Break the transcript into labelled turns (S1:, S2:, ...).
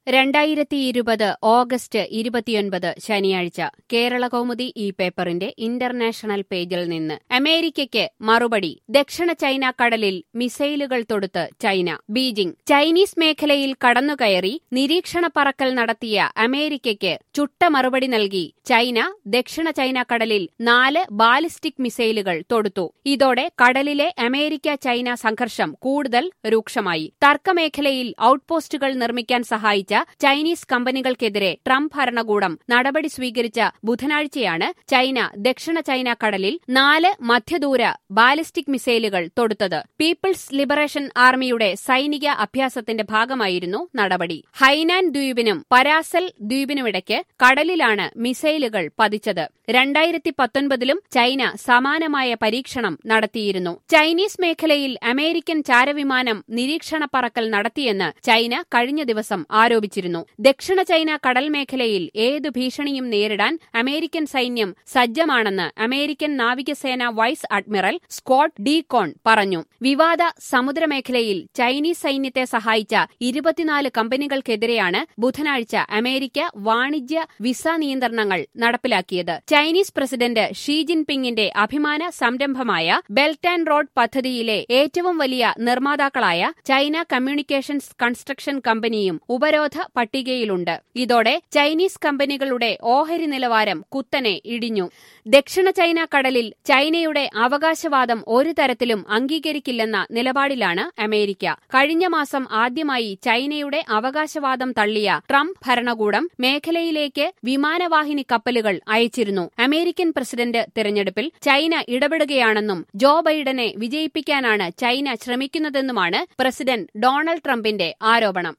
S1: രണ്ടായിരത്തി ഇരുപത് ഓഗസ്റ്റ് ഇരുപത്തിയൊൻപത് ശനിയാഴ്ച കേരള കൗമുദി ഈ പേപ്പറിന്റെ ഇന്റർനാഷണൽ പേജിൽ നിന്ന് അമേരിക്കയ്ക്ക് മറുപടി ദക്ഷിണ ചൈന കടലിൽ മിസൈലുകൾ തൊടുത്ത് ചൈന ബീജിംഗ് ചൈനീസ് മേഖലയിൽ കടന്നുകയറി നിരീക്ഷണ പറക്കൽ നടത്തിയ അമേരിക്കയ്ക്ക് ചുട്ട മറുപടി നൽകി ചൈന ദക്ഷിണ ചൈന കടലിൽ നാല് ബാലിസ്റ്റിക് മിസൈലുകൾ തൊടുത്തു ഇതോടെ കടലിലെ അമേരിക്ക ചൈന സംഘർഷം കൂടുതൽ രൂക്ഷമായി തർക്കമേഖലയിൽ ഔട്ട്പോസ്റ്റുകൾ നിർമ്മിക്കാൻ സഹായിച്ച ചൈനീസ് കമ്പനികൾക്കെതിരെ ട്രംപ് ഭരണകൂടം നടപടി സ്വീകരിച്ച ബുധനാഴ്ചയാണ് ചൈന ദക്ഷിണ ചൈന കടലിൽ നാല് മധ്യദൂര ബാലിസ്റ്റിക് മിസൈലുകൾ തൊടുത്തത് പീപ്പിൾസ് ലിബറേഷൻ ആർമിയുടെ സൈനിക അഭ്യാസത്തിന്റെ ഭാഗമായിരുന്നു നടപടി ഹൈനാൻ ദ്വീപിനും പരാസൽ ദ്വീപിനുമിടയ്ക്ക് കടലിലാണ് മിസൈലുകൾ പതിച്ചത് രണ്ടായിരത്തി പത്തൊൻപതിലും ചൈന സമാനമായ പരീക്ഷണം നടത്തിയിരുന്നു ചൈനീസ് മേഖലയിൽ അമേരിക്കൻ ചാരവിമാനം നിരീക്ഷണ പറക്കൽ നടത്തിയെന്ന് ചൈന കഴിഞ്ഞ ദിവസം ആരോപിച്ചിരുന്നു ദക്ഷിണ ചൈന കടൽ മേഖലയിൽ ഏതു ഭീഷണിയും നേരിടാൻ അമേരിക്കൻ സൈന്യം സജ്ജമാണെന്ന് അമേരിക്കൻ നാവികസേന വൈസ് അഡ്മിറൽ സ്കോട്ട് ഡീകോൺ പറഞ്ഞു വിവാദ സമുദ്രമേഖലയിൽ ചൈനീസ് സൈന്യത്തെ സഹായിച്ച ഇരുപത്തിനാല് കമ്പനികൾക്കെതിരെയാണ് ബുധനാഴ്ച അമേരിക്ക വാണിജ്യ വിസ നിയന്ത്രണങ്ങൾ നടപ്പിലാക്കിയത് ചൈനീസ് പ്രസിഡന്റ് ഷീ ജിൻപിങ്ങിന്റെ അഭിമാന സംരംഭമായ ബെൽറ്റ് ആൻഡ് റോഡ് പദ്ധതിയിലെ ഏറ്റവും വലിയ നിർമ്മാതാക്കളായ ചൈന കമ്മ്യൂണിക്കേഷൻസ് കൺസ്ട്രക്ഷൻ കമ്പനിയും ഉപരോധ പട്ടികയിലുണ്ട് ഇതോടെ ചൈനീസ് കമ്പനികളുടെ ഓഹരി നിലവാരം കുത്തനെ ഇടിഞ്ഞു ദക്ഷിണ ചൈന കടലിൽ ചൈനയുടെ അവകാശവാദം ഒരു തരത്തിലും അംഗീകരിക്കില്ലെന്ന നിലപാടിലാണ് അമേരിക്ക കഴിഞ്ഞ മാസം ആദ്യമായി ചൈനയുടെ അവകാശവാദം തള്ളിയ ട്രംപ് ഭരണകൂടം മേഖലയിലേക്ക് വിമാനവാഹിനി കപ്പലുകൾ അയച്ചിരുന്നു അമേരിക്കൻ പ്രസിഡന്റ് തെരഞ്ഞെടുപ്പിൽ ചൈന ഇടപെടുകയാണെന്നും ജോ ബൈഡനെ വിജയിപ്പിക്കാനാണ് ചൈന ശ്രമിക്കുന്നതെന്നുമാണ് പ്രസിഡന്റ് ഡൊണാൾഡ് ട്രംപിന്റെ ആരോപണം